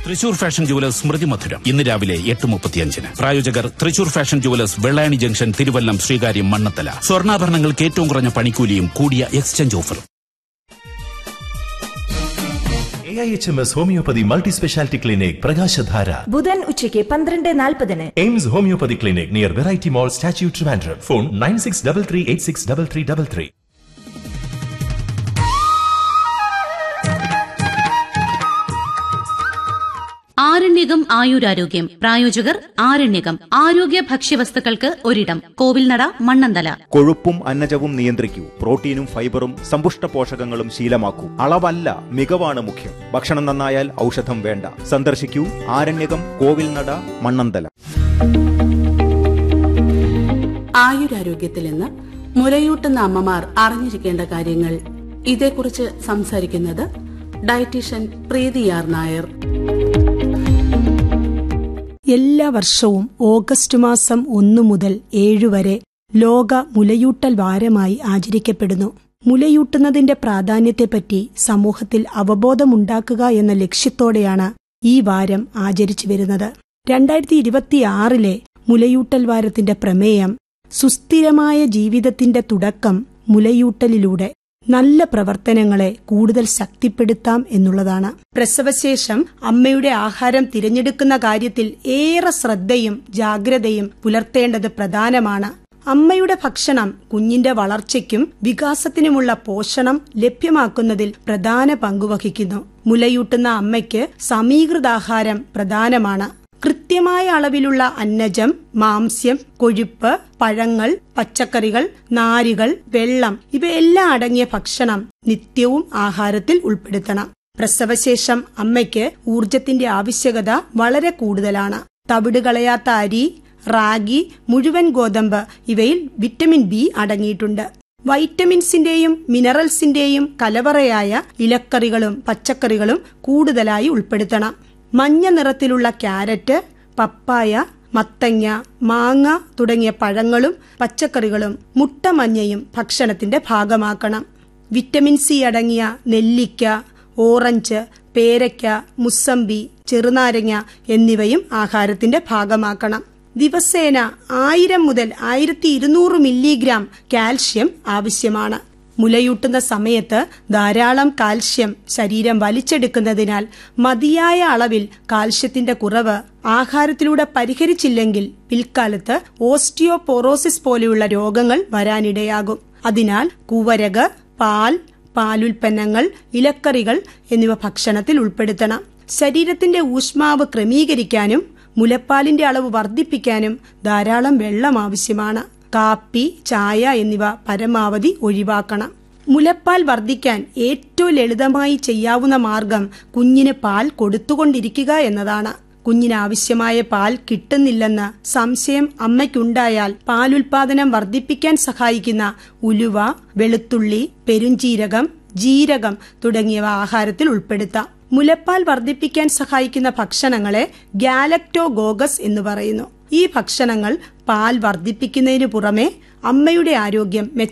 Thrissur fashion jewellers സ്മൃതി മധുരം ഇന്ന് രാവിലെ എട്ട് മുപ്പത്തിയഞ്ചിന് പ്രായോജകർ Thrissur fashion jewellers Vellayani junction Thiruvallam Sreekaryam Mannanthala സ്വർണ്ണാഭരണങ്ങൾക്ക് ഏറ്റവും കുറഞ്ഞ പണിക്കൂലിയും കൂടിയ എക്സ്ചേഞ്ച് ഓഫറും A I H M S homoeopathy multi speciality clinic പ്രകാശധാര ബുധൻ ഉച്ചയ്ക്ക് പന്ത്രണ്ട് നാൽപ്പതിന് AIMS homoeopathy clinic near variety mall statue Trivandrum phone nine six double three eight six double three double three ആരണ്യകം ആയുരാരോഗ്യം പ്രായോജകർ ആരണ്യകം ആരോഗ്യ ഭക്ഷ്യവസ്തുക്കൾക്ക് ഒരിടം കോവിൽനട മണ്ണന്തല കൊഴുപ്പും അന്നജവും നിയന്ത്രിക്കൂ പ്രോട്ടീനും ഫൈബറും സമ്പുഷ്ട പോഷകങ്ങളും ശീലമാക്കൂ അളവല്ല മികവാണ് മുഖ്യം ഭക്ഷണം നന്നായാൽ ഔഷധം വേണ്ട സന്ദർശിക്കൂ ആരണ്യകം കോവിൽനട മണ്ണന്തല ആയുരാരോഗ്യത്തിൽ ഇന്ന് മുലയൂട്ടുന്ന അമ്മമാർ അറിഞ്ഞിരിക്കേണ്ട കാര്യങ്ങൾ ഇതേക്കുറിച്ച് സംസാരിക്കുന്നത് ഡയറ്റീഷ്യൻ പ്രീതി ആർ നായർ എല്ലാ വർഷവും ഓഗസ്റ്റ് മാസം ഒന്നു മുതൽ ഏഴു വരെ ലോക മുലയൂട്ടൽ വാരമായി ആചരിക്കപ്പെടുന്നു മുലയൂട്ടുന്നതിന്റെ പ്രാധാന്യത്തെപ്പറ്റി സമൂഹത്തിൽ അവബോധമുണ്ടാക്കുക എന്ന ലക്ഷ്യത്തോടെയാണ് ഈ വാരം ആചരിച്ചു വരുന്നത് രണ്ടായിരത്തി ഇരുപത്തിയാറിലെ മുലയൂട്ടൽ വാരത്തിന്റെ പ്രമേയം സുസ്ഥിരമായ ജീവിതത്തിന്റെ തുടക്കം മുലയൂട്ടലിലൂടെ നല്ല പ്രവർത്തനങ്ങളെ കൂടുതൽ ശക്തിപ്പെടുത്താം എന്നുള്ളതാണ് പ്രസവശേഷം അമ്മയുടെ ആഹാരം തിരഞ്ഞെടുക്കുന്ന കാര്യത്തിൽ ഏറെ ശ്രദ്ധയും ജാഗ്രതയും പുലർത്തേണ്ടത് പ്രധാനമാണ് അമ്മയുടെ ഭക്ഷണം കുഞ്ഞിന്റെ വളർച്ചയ്ക്കും വികാസത്തിനുമുള്ള പോഷണം ലഭ്യമാക്കുന്നതിൽ പ്രധാന പങ്കുവഹിക്കുന്നു മുലയൂട്ടുന്ന അമ്മയ്ക്ക് സമീകൃതാഹാരം പ്രധാനമാണ് കൃത്യമായ അളവിലുള്ള അന്നജം മാംസ്യം കൊഴുപ്പ് പഴങ്ങൾ പച്ചക്കറികൾ നാരുകൾ വെള്ളം ഇവയെല്ലാം അടങ്ങിയ ഭക്ഷണം നിത്യവും ആഹാരത്തിൽ ഉൾപ്പെടുത്തണം പ്രസവശേഷം അമ്മയ്ക്ക് ഊർജത്തിന്റെ ആവശ്യകത വളരെ കൂടുതലാണ് തവിട് കളയാത്ത അരി റാഗി മുഴുവൻ ഗോതമ്പ് ഇവയിൽ വിറ്റമിൻ ബി അടങ്ങിയിട്ടുണ്ട് വൈറ്റമിൻസിന്റെയും മിനറൽസിന്റെയും കലവറയായ ഇലക്കറികളും പച്ചക്കറികളും കൂടുതലായി ഉൾപ്പെടുത്തണം മഞ്ഞ നിറത്തിലുള്ള ക്യാരറ്റ് പപ്പായ മത്തങ്ങ മാങ്ങ തുടങ്ങിയ പഴങ്ങളും പച്ചക്കറികളും മുട്ടമഞ്ഞയും ഭക്ഷണത്തിന്റെ ഭാഗമാക്കണം വിറ്റമിൻ സി അടങ്ങിയ നെല്ലിക്ക ഓറഞ്ച് പേരയ്ക്ക മുസമ്പി ചെറുനാരങ്ങ എന്നിവയും ആഹാരത്തിന്റെ ഭാഗമാക്കണം ദിവസേന ആയിരം മുതൽ ആയിരത്തി ഇരുന്നൂറ് മില്ലിഗ്രാം കാൽഷ്യം ആവശ്യമാണ് മുലയൂട്ടുന്ന സമയത്ത് ധാരാളം കാൽഷ്യം ശരീരം വലിച്ചെടുക്കുന്നതിനാൽ മതിയായ അളവിൽ കാൽഷ്യത്തിന്റെ കുറവ് ആഹാരത്തിലൂടെ പരിഹരിച്ചില്ലെങ്കിൽ പിൽക്കാലത്ത് ഓസ്റ്റിയോപോറോസിസ് പോലെയുള്ള രോഗങ്ങൾ വരാനിടയാകും അതിനാൽ കൂവരക് പാൽ പാലുൽപ്പന്നങ്ങൾ ഇലക്കറികൾ എന്നിവ ഭക്ഷണത്തിൽ ഉൾപ്പെടുത്തണം ശരീരത്തിന്റെ ഊഷ്മാവ് ക്രമീകരിക്കാനും മുലപ്പാലിന്റെ അളവ് വർദ്ധിപ്പിക്കാനും ധാരാളം വെള്ളം ആവശ്യമാണ് കാപ്പി ചായ എന്നിവ പരമാവധി ഒഴിവാക്കണം മുലപ്പാൽ വർദ്ധിക്കാൻ ഏറ്റവും ലളിതമായി ചെയ്യാവുന്ന മാർഗം കുഞ്ഞിന് പാൽ കൊടുത്തുകൊണ്ടിരിക്കുക എന്നതാണ് കുഞ്ഞിന് ആവശ്യമായ പാൽ കിട്ടുന്നില്ലെന്ന് സംശയം അമ്മയ്ക്കുണ്ടായാൽ പാലുൽപാദനം വർദ്ധിപ്പിക്കാൻ സഹായിക്കുന്ന ഉലുവ വെളുത്തുള്ളി പെരുംജീരകം ജീരകം തുടങ്ങിയവ ആഹാരത്തിൽ ഉൾപ്പെടുത്താം മുലപ്പാൽ വർദ്ധിപ്പിക്കാൻ സഹായിക്കുന്ന ഭക്ഷണങ്ങളെ ഗാലക്ടോഗോഗസ് എന്ന് പറയുന്നു ഈ ഭക്ഷണങ്ങൾ പാൽ വർദ്ധിപ്പിക്കുന്നതിനു പുറമെ അമ്മയുടെ ആരോഗ്യം